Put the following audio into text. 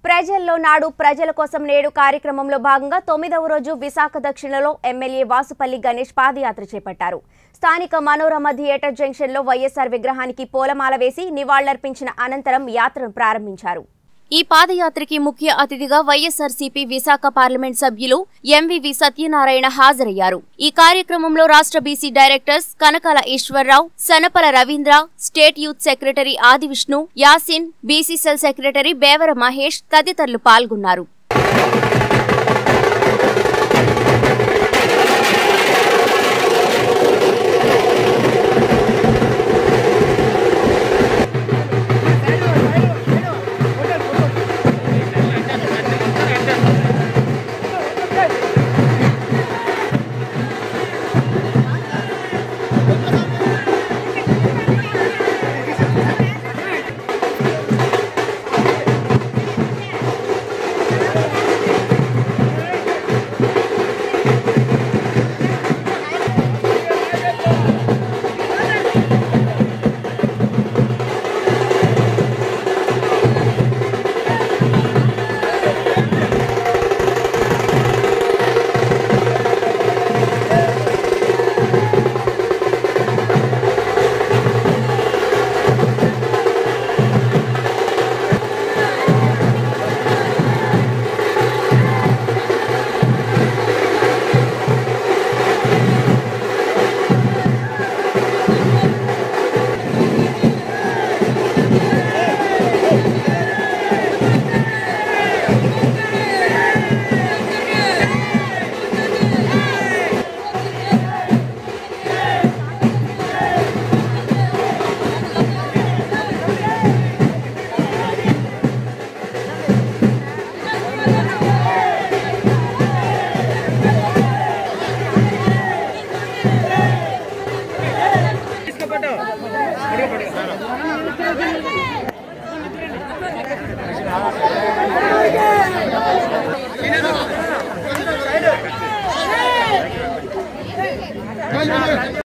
ప్రజల్లో నాడు ప్రజల కోసం నేడు కార్యక్రమంలో భాగంగా తొమ్మిదవ రోజు విశాఖ దక్షిణలో ఎమ్మెల్యే వాసుపల్లి గణేష్ పాదయాత్ర చేపట్టారు స్థానిక మనోరమ థియేటర్ జంక్షన్లో వైఎస్ఆర్ విగ్రహానికి పూలమాల వేసి నివాళులర్పించిన అనంతరం యాత్రను ప్రారంభించారు ఈ పాదయాత్రకి ముఖ్య అతిథిగా వైఎస్ఆర్సీపీ విశాఖ పార్లమెంట్ సభ్యులు ఎంవివి సత్యనారాయణ హాజరయ్యారు ఈ కార్యక్రమంలో రాష్ట్ర BC directors Kanakala Eswar Rao Sanapala Ravindra state youth secretary Adivishnu Yasin BC cell secretary బేవర Mahesh తదితరులు పాల్గొన్నారు